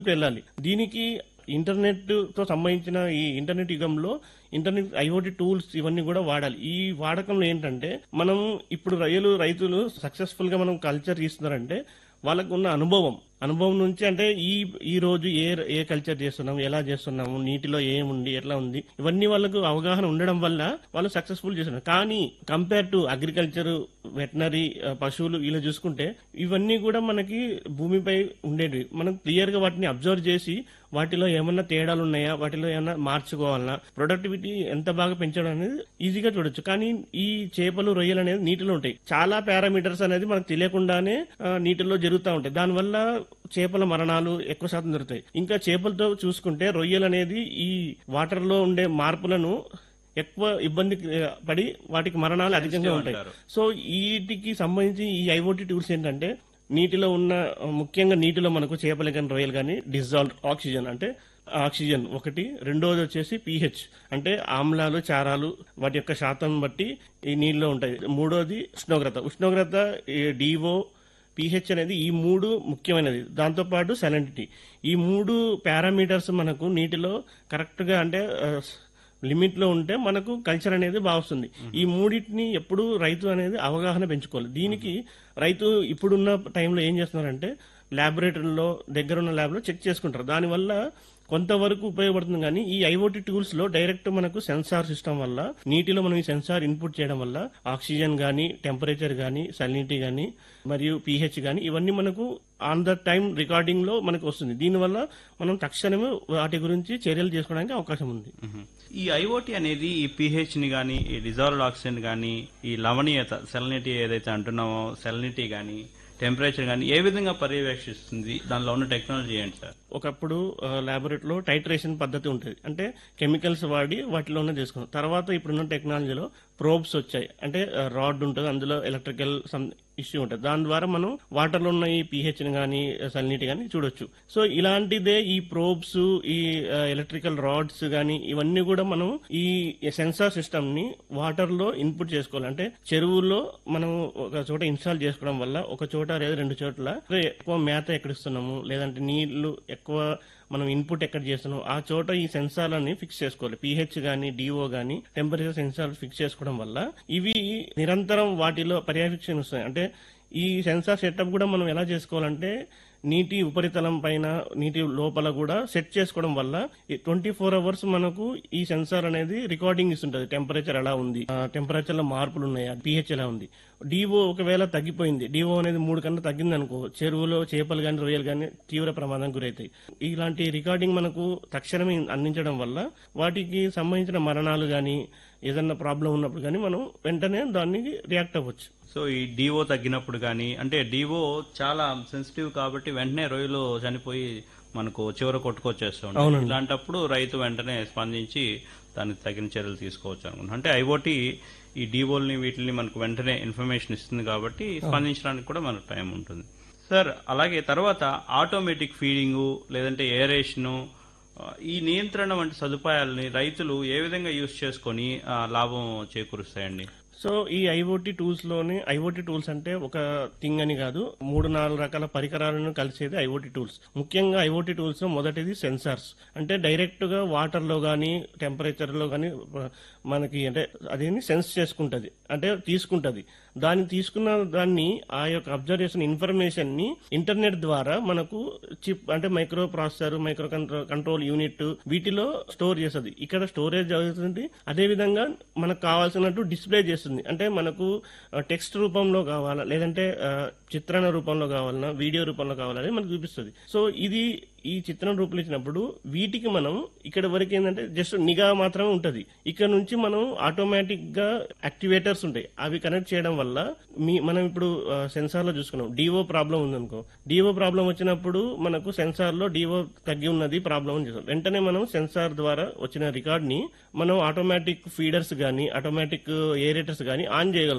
వెళ్ళాలి దీనికి ఇంటర్నెట్ తో సంబంధించిన ఈ ఇంటర్నెట్ యుగంలో ఇంటర్నెట్ ఐఓటి టూల్స్ ఇవన్నీ కూడా వాడాలి ఈ వాడకంలో ఏంటంటే మనం ఇప్పుడు రైలు రైతులు సక్సెస్ఫుల్ గా మనం కల్చర్ ఇస్తున్నారంటే వాళ్ళకు ఉన్న అనుభవం అనుభవం నుంచి అంటే ఈ ఈ రోజు ఏ ఏ కల్చర్ చేస్తున్నాం ఎలా చేస్తున్నాము నీటిలో ఏముంది ఎట్లా ఉంది ఇవన్నీ వాళ్ళకు అవగాహన ఉండడం వల్ల వాళ్ళు సక్సెస్ఫుల్ చేస్తున్నారు కానీ కంపేర్ టు అగ్రికల్చర్ వెటనరీ పశువులు ఇలా చూసుకుంటే ఇవన్నీ కూడా మనకి భూమిపై ఉండేవి మనం క్లియర్ గా వాటిని అబ్జర్వ్ చేసి వాటిలో ఏమన్నా తేడాలు ఉన్నాయా వాటిలో ఏమన్నా మార్చుకోవాలన్నా ప్రొడక్టివిటీ ఎంత బాగా పెంచడం అనేది ఈజీగా చూడొచ్చు కానీ ఈ చేపలు రొయ్యలు అనేది నీటిలో ఉంటాయి చాలా పారామీటర్స్ అనేది మనకు తెలియకుండానే ఆ, నీటిలో జరుగుతూ ఉంటాయి దానివల్ల చేపల మరణాలు ఎక్కువ శాతం జరుగుతాయి ఇంకా చేపలతో చూసుకుంటే రొయ్యలు అనేది ఈ వాటర్ లో ఉండే మార్పులను ఎక్కువ ఇబ్బంది ఆ, పడి వాటికి మరణాలు అధికంగా ఉంటాయి అంటారు. సో వీటికి సంబంధించి ఈ ఐఓటీ టూల్స్ ఏంటంటే నీటిలో ఉన్న ఆ, ముఖ్యంగా నీటిలో మనకు చేపలు కానీ రొయ్యలు కానీ డిజాల్వ్ ఆక్సిజన్ అంటే ఆక్సిజన్ ఒకటి రెండోది వచ్చేసి పిహెచ్ అంటే ఆమ్లాలు చారాలు వాటి యొక్క శాతం బట్టి ఈ నీళ్ళలో ఉంటాయి మూడోది ఉష్ణోగ్రత ఉష్ణోగ్రత డివో పిహెచ్ అనేది ఈ మూడు ముఖ్యమైనది దాంతోపాటు సెలెంటిటీ ఈ మూడు పారామీటర్స్ మనకు నీటిలో కరెక్ట్ గా అంటే ఆ, లిమిట్ లో ఉంటే మనకు కల్చర్ అనేది బాగా వస్తుంది ఈ మూడింటిని ఎప్పుడు రైతు అనేది అవగాహన పెంచుకోవాలి దీనికి రైతు ఇప్పుడున్న టైంలో ఏం చేస్తున్నారంటే ల్యాబొరేటరీలో దగ్గరున్న ల్యాబ్ లో చెక్ చేసుకుంటారు దానివల్ల కొంతవరకు ఉపయోగపడుతుంది కానీ ఈ ఐఓటీ టూల్స్ లో డైరెక్ట్ మనకు సెన్సార్ సిస్టమ్ వల్ల నీటిలో మనం ఈ సెన్సార్ ఇన్పుట్ చేయడం వల్ల ఆక్సిజన్ గానీ టెంపరేచర్ గానీ సలినిటీ గానీ మరియు పిహెచ్ గానీ ఇవన్నీ మనకు ఆన్ ద టైం రికార్డింగ్ లో మనకు వస్తుంది దీనివల్ల మనం తక్షణమే వాటి గురించి చర్యలు చేసుకోవడానికి అవకాశం ఉంది మ్మ్. ఈ ఐఓటీ అనేది ఈ పిహెచ్ ని గానీ ఈ డిజాల్వ్డ్ ఆక్సిజన్ గానీ ఈ లవణీయత సెలనిటీ ఏదైతే అంటున్నామో సెలనిటీ గానీ టెంపరేచర్ గానీ ఏ విధంగా పర్యవేక్షిస్తుంది దానిలో ఉన్న టెక్నాలజీ ఏంటి సార్ ఒకప్పుడు ల్యాబొరేటరీలో టైట్రేషన్ పద్ధతి ఉంటుంది అంటే కెమికల్స్ వాడి వాటిలోనే చేసుకున్నాం తర్వాత ఇప్పుడున్న టెక్నాలజీలో ప్రోబ్స్ వచ్చాయి అంటే రాడ్ ఉంటుంది అందులో ఎలక్ట్రికల్ సమ్ ఇష్యూ ఉంటుంది దాని ద్వారా మనం వాటర్ లో ఉన్న ఈ pH ని కానీ సలినిటీ కానీ చూడొచ్చు సో ఇలాంటిదే ఈ ప్రోబ్స్ ఈ ఎలక్ట్రికల్ రాడ్స్ కానీ ఇవన్నీ కూడా మనం ఈ సెన్సార్ సిస్టమ్ ని వాటర్ లో ఇన్పుట్ చేసుకోవాలి అంటే చెరువులో మనం ఒక చోట ఇన్స్టాల్ చేసుకోవడం వల్ల ఒక చోట లేదా రెండు చోట్ల ఎక్కువ మేత ఎక్కడ ఇస్తున్నాము లేదంటే నీళ్లు ఎక్కువ మనం ఇన్పుట్ ఎక్కడ చేస్తున్నాం ఆ చోట ఈ సెన్సార్లని ఫిక్స్ చేసుకోవాలి పిహెచ్ గానీ డిఓ గానీ టెంపరేచర్ సెన్సార్ ఫిక్స్ చేసుకోవడం వల్ల ఇవి నిరంతరం వాటిలో పర్యవేక్షణ వస్తాయి అంటే ఈ సెన్సార్ సెటప్ కూడా మనం ఎలా చేసుకోవాలంటే నీటి ఉపరితలం పైన నీటి లోపల కూడా సెట్ చేసుకోవడం వల్ల ట్వంటీ ఫోర్ అవర్స్ మనకు ఈ సెన్సార్ అనేది రికార్డింగ్ ఇస్తుంటది టెంపరేచర్ ఎలా ఉంది టెంపరేచర్ లో మార్పులు ఉన్నాయా పిహెచ్ ఎలా ఉంది డివో ఒకవేళ తగ్గిపోయింది డివో అనేది మూడు కన్నా తగ్గింది అనుకో చెరువులో చేపలు కానీ రొయ్యలు కానీ తీవ్ర ప్రమాదం గురవుతాయి ఇలాంటి రికార్డింగ్ మనకు తక్షణమే అందించడం వల్ల వాటికి సంబంధించిన మరణాలు కానీ ఏదన్నా ప్రాబ్లం ఉన్నప్పుడు కానీ మనం వెంటనే దానికి రియాక్ట్ అవ్వచ్చు సో ఈ డివో తగ్గినప్పుడు కానీ అంటే డివో చాలా సెన్సిటివ్ కాబట్టి వెంటనే రొయ్యలు చనిపోయి మనకు చివర కొట్టుకొచ్చేస్తూ ఉంటాయి అవునండి. ఇలాంటప్పుడు రైతు వెంటనే స్పందించి దానికి తగిన చర్యలు తీసుకోవచ్చు అనుకుంటున్నాను అంటే ఐఓటీ ఈ డివోల్ని వీటిని మనకు వెంటనే ఇన్ఫర్మేషన్ ఇస్తుంది కాబట్టి స్పందించడానికి కూడా మనకు టైం ఉంటుంది సార్ అలాగే తర్వాత ఆటోమేటిక్ ఫీడింగ్ లేదంటే ఏరేషను ఈ నియంత్రణ వంటి సదుపాయాలని రైతులు ఏ విధంగా యూజ్ చేసుకొని ఆ, లాభం చేకూరుస్తాయండి సో ఈ ఐఓటీ టూల్స్ లోనే ఐఓటీ టూల్స్ అంటే ఒక థింగ్ అని కాదు మూడు నాలుగు రకాల పరికరాలను కలిసేది ఐఓటీ టూల్స్ ముఖ్యంగా ఐఓటీ టూల్స్ లో మొదటిది సెన్సార్స్ అంటే డైరెక్ట్ గా వాటర్ లో గానీ టెంపరేచర్ లో గానీ మనకి అంటే అదేని సెన్స్ చేసుకుంటది అంటే తీసుకుంటది దాన్ని తీసుకున్న దాన్ని ఆ యొక్క అబ్జర్వేషన్ ఇన్ఫర్మేషన్ ని ఇంటర్నెట్ ద్వారా మనకు చిప్ అంటే micro processor micro control control unit వీటిలో స్టోర్ చేస్తుంది ఇక్కడ స్టోరేజ్ జరుగుతుంది అదే విధంగా మనకు కావాల్సినట్టు డిస్ప్లే చేస్తుంది అంటే మనకు టెక్స్ట్ రూపంలో కావాలా లేదంటే ఆ, చిత్రణ రూపంలో కావాలన్నా వీడియో రూపంలో కావాలని మనకు చూపిస్తుంది సో ఇది ఈ చిత్రం రూపంలో ఇచ్చినప్పుడు వీటికి మనం ఇక్కడ వరకు ఏంటంటే జస్ట్ నిఘా మాత్రమే ఉంటది ఇక్కడ నుంచి మనం ఆటోమేటిక్ గా యాక్టివేటర్స్ ఉంటాయి అవి కనెక్ట్ చేయడం వల్ల మీ మనం ఇప్పుడు సెన్సార్ లో చూసుకున్నాం డివో ప్రాబ్లం ఉందనుకో డివో ప్రాబ్లం వచ్చినప్పుడు మనకు సెన్సార్ లో డివో తగ్గి ఉన్నది ప్రాబ్లం అని చూస్తాం వెంటనే మనం సెన్సార్ ద్వారా వచ్చిన రికార్డ్ ని మనం ఆటోమేటిక్ ఫీడర్స్ గానీ ఆటోమేటిక్ ఏరేటర్స్ గానీ ఆన్ చేయగలుగుతాం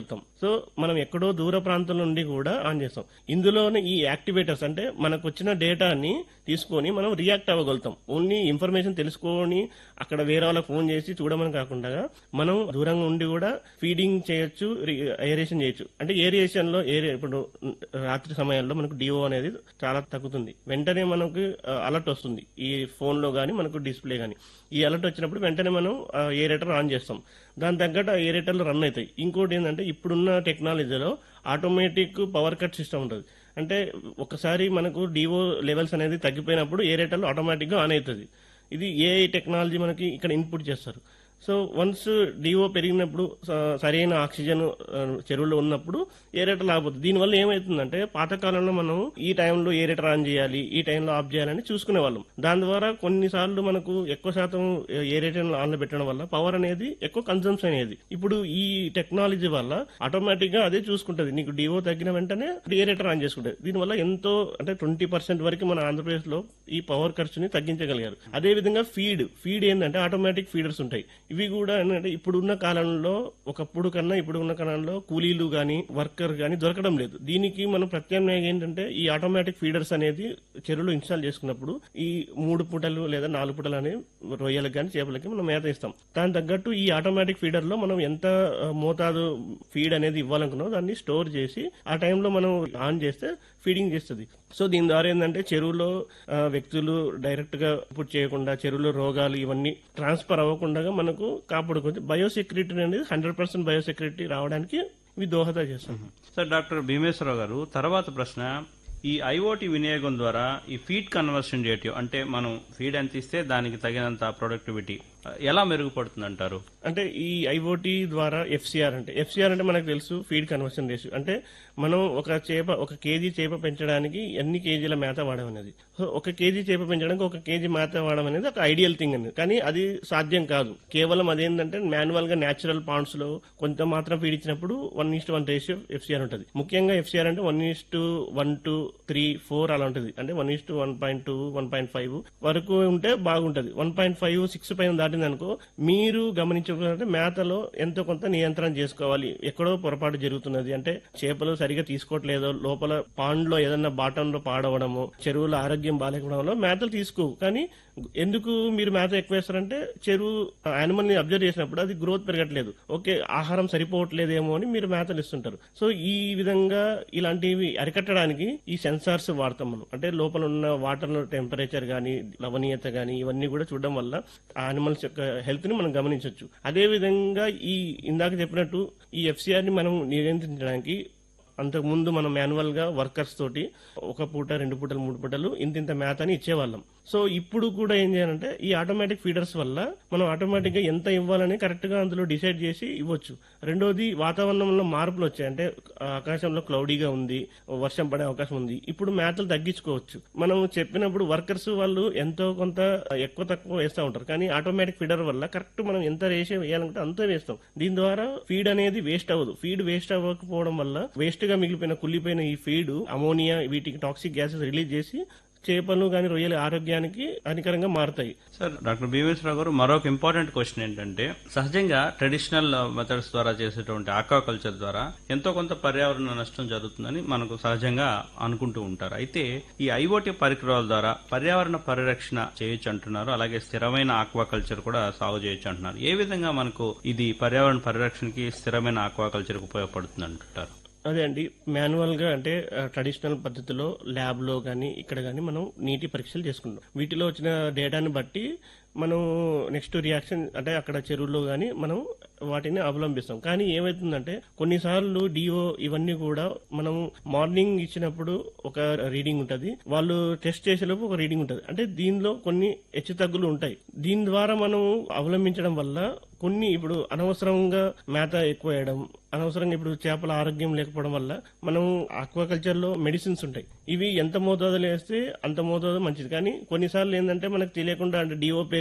సో మనం ఎక్కడో దూర ప్రాంతం నుండి కూడా ఆన్ చేస్తాం ఇందులోనే ఈ యాక్టివేటర్స్ అంటే మనకు వచ్చిన డేటాని తీసుకొని మనం రియాక్ట్ అవ్వగలుగుతాం ఓన్లీ ఇన్ఫర్మేషన్ తెలుసుకొని అక్కడ వేరే వాళ్ళకి ఫోన్ చేసి చూడమని కాకుండా మనం దూరంగా ఉండి కూడా ఫీడింగ్ చేయొచ్చు ఏరియేషన్ చేయొచ్చు అంటే ఏరియేషన్ లో ఏరియా ఇప్పుడు రాత్రి సమయాల్లో మనకు డిఓ అనేది చాలా తగ్గుతుంది వెంటనే మనకు అలర్ట్ వస్తుంది ఈ ఫోన్ లో గానీ మనకు డిస్ప్లే గానీ ఈ అలర్ట్ వచ్చినప్పుడు వెంటనే మనం ఏరేటర్ ఆన్ చేస్తాం దాని తగ్గట్టు ఆ ఏరేటర్లు రన్ అవుతాయి ఇంకోటి ఏంటంటే ఇప్పుడున్న టెక్నాలజీలో ఆటోమేటిక్ పవర్ కట్ సిస్టమ్ ఉంటుంది అంటే ఒకసారి మనకు డివో లెవెల్స్ అనేది తగ్గిపోయినప్పుడు ఏరేటర్లు ఆటోమేటిక్గా ఆన్ అవుతుంది ఇది ఏఐ టెక్నాలజీ మనకి ఇక్కడ ఇన్పుట్ చేస్తారు సో వన్స్ డిఓ పెరిగినప్పుడు స- సరైన ఆక్సిజన్ ఆ, చెరువులో ఉన్నప్పుడు ఏరేటర్ ఆగిపోతుంది దీనివల్ల ఏమవుతుందంటే పాతకాలంలో మనం ఈ టైంలో ఏరేటర్ ఆన్ చేయాలి ఈ టైంలో ఆఫ్ చేయాలని చూసుకునే వాళ్ళం దాని ద్వారా కొన్నిసార్లు మనకు ఎక్కువ శాతం ఏరేటర్ ఆన్లో పెట్టడం వల్ల పవర్ అనేది ఎక్కువ కన్సంప్షన్ అనేది ఇప్పుడు ఈ టెక్నాలజీ వల్ల ఆటోమేటిక్ గా అదే చూసుకుంటది నీకు డిఓ తగ్గిన వెంటనే ఏరేటర్ ఆన్ చేసుకుంటది దీనివల్ల ఎంతో అంటే ట్వంటీ పర్సెంట్ వరకు మన ఆంధ్రప్రదేశ్ లో ఈ పవర్ ఖర్చుని తగ్గించగలిగారు అదే విధంగా ఫీడ్ ఫీడ్ ఏంటంటే ఆటోమేటిక్ ఫీడర్స్ ఉంటాయి ఇవి కూడా ఏంటంటే ఇప్పుడున్న కాలంలో ఒకప్పుడు కన్నా ఇప్పుడు ఉన్న కాలంలో కూలీలు గాని వర్కర్ గాని దొరకడం లేదు దీనికి మనం ప్రత్యామ్నాయం ఏంటంటే ఈ ఆటోమేటిక్ ఫీడర్స్ అనేది చెరువులో ఇన్స్టాల్ చేసుకున్నప్పుడు ఈ మూడు పూటలు లేదా నాలుగు పూటలు అనేవి రొయ్యలకు కానీ చేపలకి మనం మేత ఇస్తాం దాని తగ్గట్టు ఈ ఆటోమేటిక్ ఫీడర్ లో మనం ఎంత ఆ, మోతాదు ఫీడ్ అనేది ఇవ్వాలనుకున్నామో దాన్ని స్టోర్ చేసి ఆ టైంలో మనం ఆన్ చేస్తే ఫీడింగ్ చేస్తుంది సో దీని ద్వారా ఏంటంటే చెరువులో ఆ, వ్యక్తులు డైరెక్ట్ గా ఇన్పుట్ చేయకుండా చెరువులో రోగాలు ఇవన్నీ ట్రాన్స్ఫర్ అవ్వకుండా మనకు కాపాడుకోవచ్చు బయోసెక్యూరిటీ అనేది హండ్రెడ్ పర్సెంట్ బయోసెక్యూరిటీ రావడానికి ఇవి దోహద చేస్తాం సార్ డాక్టర్ భీమేశ్వరరావు గారు తర్వాత ప్రశ్న ఈ ఐఓటీ వినియోగం ద్వారా ఈ ఫీడ్ కన్వర్షన్ రేటియో అంటే మనం ఫీడ్ ఎంత ఇస్తే దానికి తగినంత ప్రొడక్టివిటీ ఎలా మెరుగుపడుతుంది అంటారు అంటే ఈ ఐఓటీ ద్వారా ఎఫ్సిఆర్ అంటే ఎఫ్సిఆర్ అంటే మనకు తెలుసు ఫీడ్ కన్వర్షన్ రేషియో అంటే మనం ఒక చేప ఒక కేజీ చేప పెంచడానికి ఎన్ని కేజీల మేత వాడడం అనేది సో ఒక కేజీ చేప పెంచడానికి ఒక కేజీ మేత వాడడం అనేది ఒక ఐడియల్ థింగ్ అనేది కానీ అది సాధ్యం కాదు కేవలం అదేంటంటే మాన్యువల్ గా నేచురల్ పాండ్స్ లో కొంత మాత్రం ఫీడ్ ఇచ్చినప్పుడు one is to one ratio FCR ఉంటుంది ముఖ్యంగా ఎఫ్సిఆర్ అంటే one is to one two three four అలా ఉంటుంది అంటే one is to one point two one point five వరకు ఉంటే బాగుంటది వన్ పాయింట్ ఫైవ్ సిక్స్ పైన దాటింది అనుకో మీరు గమనించుకుంటే మేతలో ఎంతో కొంత నియంత్రణ చేసుకోవాలి ఎక్కడో పొరపాటు జరుగుతున్నది అంటే చేపలు సరిగా తీసుకోవట్లేదో లోపల పాండ్ లో ఏదన్నా బాటంలో పాడవడము చెరువుల ఆరోగ్యం బాగాలేకపోవడంలో మేతలు తీసుకోవు కానీ ఎందుకు మీరు మేత ఎక్కువ వేస్తారంటే చెరువు యానిమల్ ని అబ్జర్వ్ చేసినప్పుడు అది గ్రోత్ పెరగట్లేదు ఓకే ఆహారం సరిపోవట్లేదేమో అని మీరు మేతలు ఇస్తుంటారు సో ఈ విధంగా ఇలాంటివి అరికట్టడానికి ఈ సెన్సార్స్ వాడతాం మనం అంటే లోపల ఉన్న వాటర్ టెంపరేచర్ గానీ లవణీయత గానీ ఇవన్నీ కూడా చూడడం వల్ల యానిమల్స్ యొక్క హెల్త్ ని మనం గమనించవచ్చు అదే విధంగా ఈ ఇందాక చెప్పినట్టు ఈ ఎఫ్సిఆర్ ని మనం నియంత్రించడానికి అంతకు ముందు మనం మాన్యువల్ గా వర్కర్స్ తోటి ఒక పూట రెండు పూటలు మూడు పూటలు ఇంత ఇంత మేతని ఇచ్చేవాళ్ళం సో ఇప్పుడు కూడా ఏం చేయాలంటే ఈ ఆటోమేటిక్ ఫీడర్స్ వల్ల మనం ఆటోమేటిక్ గా ఎంత ఇవ్వాలని కరెక్ట్ గా అందులో డిసైడ్ చేసి ఇవ్వచ్చు రెండోది వాతావరణంలో మార్పులు వచ్చాయి అంటే ఆకాశంలో క్లౌడీగా ఉంది వర్షం పడే అవకాశం ఉంది ఇప్పుడు మేతలు తగ్గించుకోవచ్చు మనం చెప్పినప్పుడు వర్కర్స్ వాళ్ళు ఎంతో కొంత ఎక్కువ తక్కువ వేస్తూ ఉంటారు కానీ ఆటోమేటిక్ ఫీడర్ వల్ల కరెక్ట్ మనం ఎంత రేషియో వేయాలంటే అంత వేస్తాం దీని ద్వారా ఫీడ్ అనేది వేస్ట్ అవ్వదు ఫీడ్ వేస్ట్ అవ్వకపోవడం వల్ల వేస్ట్ గా మిగిలిపోయిన కుళ్ళిపోయిన ఈ ఫీడ్ అమోనియా వీటికి టాక్సిక్ గ్యాసెస్ రిలీజ్ చేసి చేపలు కానీ రొయ్యల ఆరోగ్యానికి హానికరంగా మారుతాయి సార్ డాక్టర్ భీమేశ్వరరావు గారు మరొక ఇంపార్టెంట్ క్వశ్చన్ ఏంటంటే సహజంగా ట్రెడిషనల్ మెథడ్స్ ద్వారా చేసేటువంటి ఆక్వాకల్చర్ ద్వారా ఎంతో కొంత పర్యావరణ నష్టం జరుగుతుందని మనకు సహజంగా అనుకుంటూ ఉంటారు అయితే ఈ ఐఓటీ పరికరాల ద్వారా పర్యావరణ పరిరక్షణ చేయొచ్చు అంటున్నారు అలాగే స్థిరమైన ఆక్వాకల్చర్ కూడా సాగు చేయొచ్చు అంటున్నారు ఏ విధంగా మనకు ఇది పర్యావరణ పరిరక్షణకి స్థిరమైన ఆక్వాకల్చర్ ఉపయోగపడుతుంది అంటుంటారు అదే అండి మాన్యువల్ గా అంటే ట్రెడిషనల్ పద్ధతిలో ల్యాబ్ లో గానీ ఇక్కడ గానీ మనం నీటి పరీక్షలు చేసుకుంటాం వీటిలో వచ్చిన డేటాని బట్టి మనం నెక్స్ట్ రియాక్షన్ అంటే అక్కడ చెరువుల్లో గానీ మనం వాటిని అవలంబిస్తాం కానీ ఏమైతుందంటే కొన్నిసార్లు డిఓ ఇవన్నీ కూడా మనం మార్నింగ్ ఇచ్చినప్పుడు ఒక రీడింగ్ ఉంటది వాళ్ళు టెస్ట్ చేసేలోపు ఒక రీడింగ్ ఉంటది అంటే దీనిలో కొన్ని హెచ్చు తగ్గులు ఉంటాయి దీని ద్వారా మనం అవలంబించడం వల్ల కొన్ని ఇప్పుడు అనవసరంగా మేత ఎక్కువ వేయడం అనవసరంగా ఇప్పుడు చేపల ఆరోగ్యం లేకపోవడం వల్ల మనం ఆక్వాకల్చర్ లో మెడిసిన్స్ ఉంటాయి ఇవి ఎంత మోతాదులో వేస్తే అంత మోతాదు మంచిది కానీ కొన్నిసార్లు ఏంటంటే మనకు తెలియకుండా అంటే డిఓ పేరు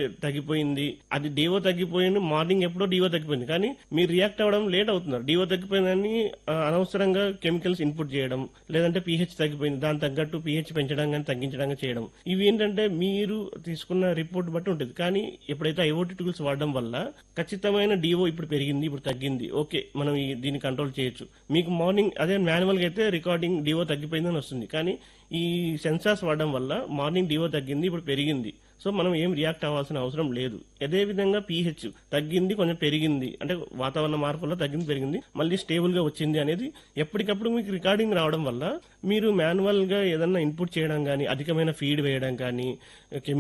తగ్గిపోయింది అది డివో తగ్గిపోయింది మార్నింగ్ ఎప్పుడో డివో తగ్గిపోయింది కానీ మీరు రియాక్ట్ అవ్వడం లేట్ అవుతున్నారు డివో తగ్గిపోయిందని ఆ, అనవసరంగా కెమికల్స్ ఇన్పుట్ చేయడం లేదంటే పీహెచ్ తగ్గిపోయింది దాని తగ్గట్టు పీహెచ్ పెంచడం కానీ తగ్గించడం కానీ చేయడం ఇవి ఏంటంటే మీరు తీసుకున్న రిపోర్ట్ బట్టి ఉంటుంది కానీ ఎప్పుడైతే ఐఓటీ టూల్స్ వాడడం వల్ల ఖచ్చితమైన డివో ఇప్పుడు పెరిగింది ఇప్పుడు తగ్గింది ఓకే మనం ఈ- దీన్ని కంట్రోల్ చేయొచ్చు మీకు మార్నింగ్ అదే మాన్యువల్ గా అయితే రికార్డింగ్ డివో తగ్గిపోయిందని వస్తుంది కానీ ఈ సెన్సార్స్ వాడడం వల్ల మార్నింగ్ డివో తగ్గింది ఇప్పుడు పెరిగింది సో మనం ఏం రియాక్ట్ అవ్వాల్సిన అవసరం లేదు అదే విధంగా పీహెచ్ తగ్గింది కొంచెం పెరిగింది అంటే వాతావరణ మార్పుల్లో తగ్గింది పెరిగింది మళ్ళీ స్టేబుల్ గా వచ్చింది అనేది ఎప్పటికప్పుడు మీకు రికార్డింగ్ రావడం వల్ల మీరు మాన్యువల్ గా ఏదన్నా ఇన్పుట్ చేయడం కానీ అధికమైన ఫీడ్ వేయడం కానీ